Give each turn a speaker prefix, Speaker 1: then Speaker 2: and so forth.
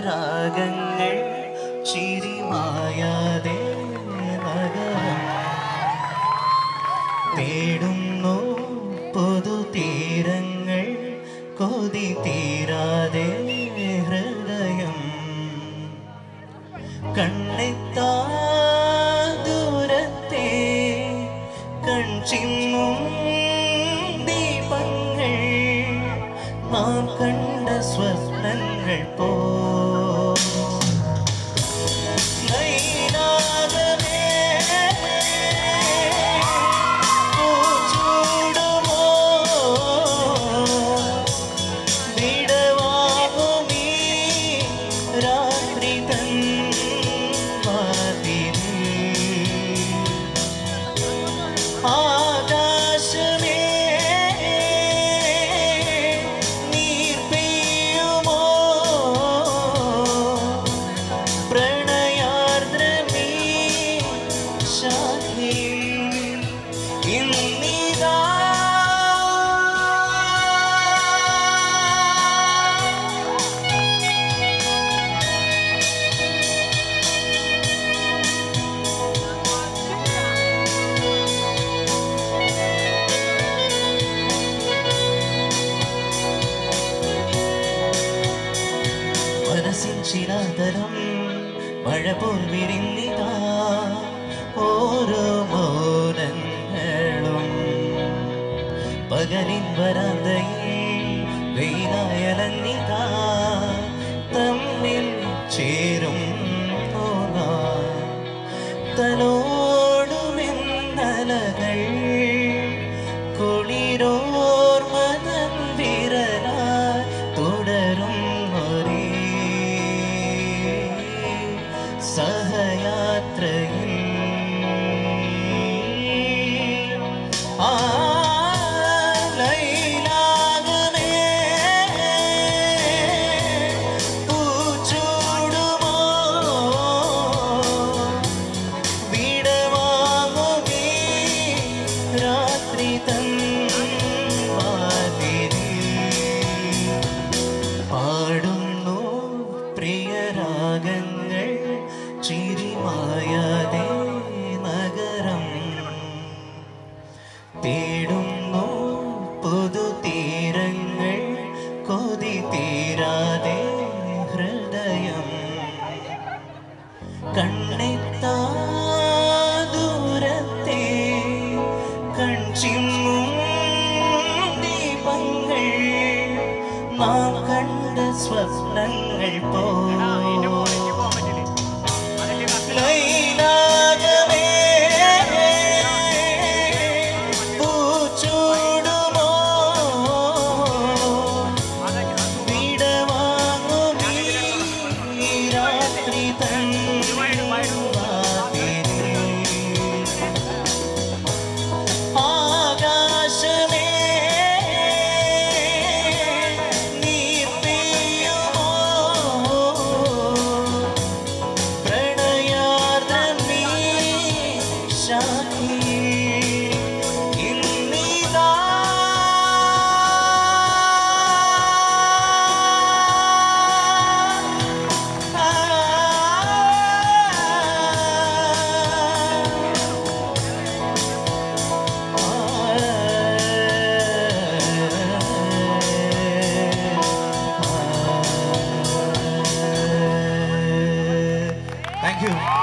Speaker 1: പ്രിയരാഗങ്ങൾ ചിരിമായാതെ നഗരം തേടുന്നു പൊതുതീരങ്ങൾ കൊതി തീരാതെ ഹൃദയം കണ്ണെത്താ ദൂരത്തെ കൺചിമ്മും ദീപങ്ങൾ നാം കണ്ട സ്വപ്നങ്ങൾ പോ നൈനാദമേ, പൂച്ചൂടുമോ, വിടവാകുമീ രാത്രി തൻ വാതിലിൽ. ആകാശമേ നീർ പെയ്യുമോ പ്രണയാർദ്രമീ ശാഖയിൽ ഇന്നിതാ മനസ്സിൻ ചിരാതരം മഴ പോൽ വിരിഞ്ഞിതാ ഓരോ മൗനങ്ങളും പകലിൻ വരാന്തയിൽ വെയിലായലഞ്ഞിതാ തമ്മിൽ ചേരും തലോടുമെന്നലകൾ കുളിരോർമതൻ വിരലായി തുടരും ഒരേ സഹയാത്രയിൽ ആ ലൈലാകമേ പൂച്ചൂടുമോ വിടവാങ്ങുമീ രാത്രി തൻ വാതിലിൽ പാടുന്നു പ്രിയരാഗങ്ങൾ ചിരിമായാതെ നഗരം തേടുന്നു പുതുതീരങ്ങൾ കൊതി തീരാതെ ഹൃദയം കണ്ണെത്താ ദൂരത്തെ കൺചിമ്മും ദീപങ്ങൾ നാം കണ്ട സ്വപ്നങ്ങൾ പോ ലൈലാകമേ പൂച്ചൂടുമോ വിടവാങ്ങുമീ രാത്രി തൻ വാതിലിൽ. ആകാശമേ നീർ പെയ്യുമോ പ്രണയാർദ്രമീ ശാഖി ഇന്നിതാ Thank you.